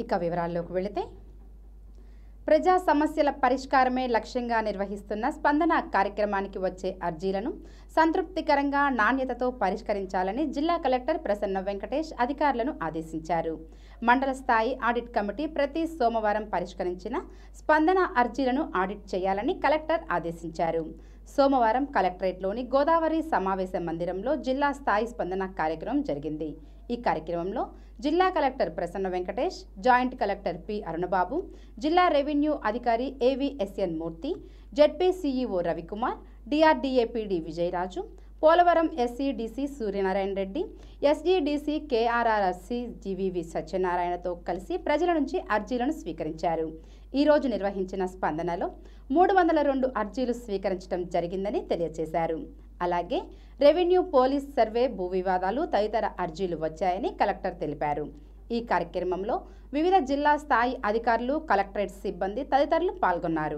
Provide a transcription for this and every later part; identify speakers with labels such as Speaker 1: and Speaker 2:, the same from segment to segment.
Speaker 1: ఇక వివరాల్లోకి వెళితే ప్రజా సమస్యల పరిష్కారమే లక్ష్యంగా నిర్వహిస్తున్న స్పందన కార్యక్రమానికి వచ్చే అర్జీలను సంతృప్తికరంగా నాణ్యతతో పరిష్కరించాలని జిల్లా కలెక్టర్ ప్రసన్న వెంకటేష్ అధికారులను ఆదేశించారు మండల స్థాయి ఆడిట్ కమిటీ ప్రతి సోమవారం పరిష్కరించిన స్పందన అర్జీలను ఆడిట్ చేయాలని కలెక్టర్ ఆదేశించారు సోమవారం కలెక్టరేట్లోని గోదావరి సమావేశ మందిరంలో జిల్లా స్థాయి స్పందన కార్యక్రమం జరిగింది ఈ కార్యక్రమంలో జిల్లా collector Prasanna Venkatesh joint collector P Arunababu జిల్లా రెవెన్యూ అధికారి AVSN Murthy ZP CEO Ravikumar DRDA PD Vijayaraju Polavaram SCDC Suryanarayana Reddy SGDC KRRSC GVV సత్యనారాయణతో కలిసి ప్రజల నుంచి అర్జీలను స్వీకరించారు ఈ రోజు నిర్వహించిన స్పందనలో మూడు వందల రెండు అర్జీలు స్వీకరించడం జరిగిందని తెలియజేశారు అలాగే రెవెన్యూ పోలీస్ సర్వే భూ వివాదాలు తదితర అర్జీలు వచ్చాయని కలెక్టర్ తెలిపారు ఈ కార్యక్రమంలో వివిధ జిల్లా స్థాయి అధికారులు కలెక్టరేట్ సిబ్బంది తదితరులు పాల్గొన్నారు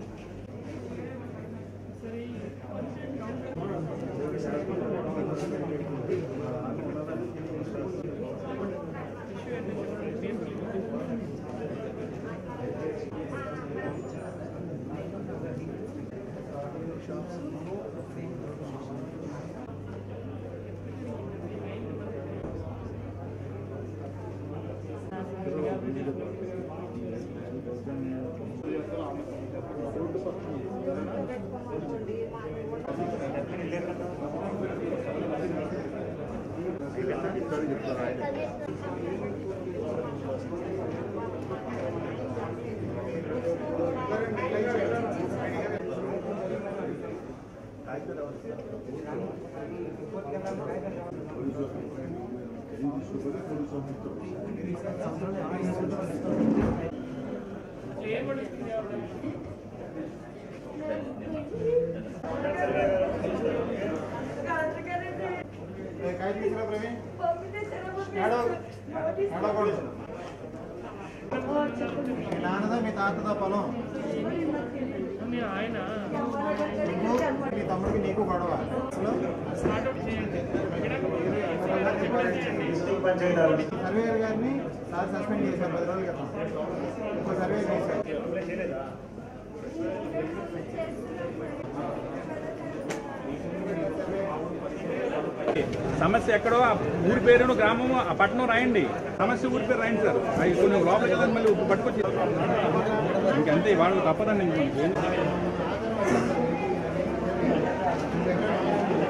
Speaker 2: काय दिसलं प्रवीण మీ నాన్నదా మీ తాతదా పొలం నువ్వు మీ తమ్ముడికి నీకు గొడవ అసలు సర్వేయర్ గారిని సార్ సస్పెండ్ చేశారు పది రోజుల క్రితం ఇంకో సర్వే చేశారు
Speaker 3: సమస్య ఎక్కడో ఆ ఊరి పేరును గ్రామము ఆ పట్టణం రాయండి సమస్య ఊరి పేరు రాయండి సార్ అవి కొన్ని లోపలికి వెళ్ళాలి మళ్ళీ పట్టుకొచ్చి ఇంకంతే వాళ్ళు తప్పదండి ఇంక మనకి ఏం-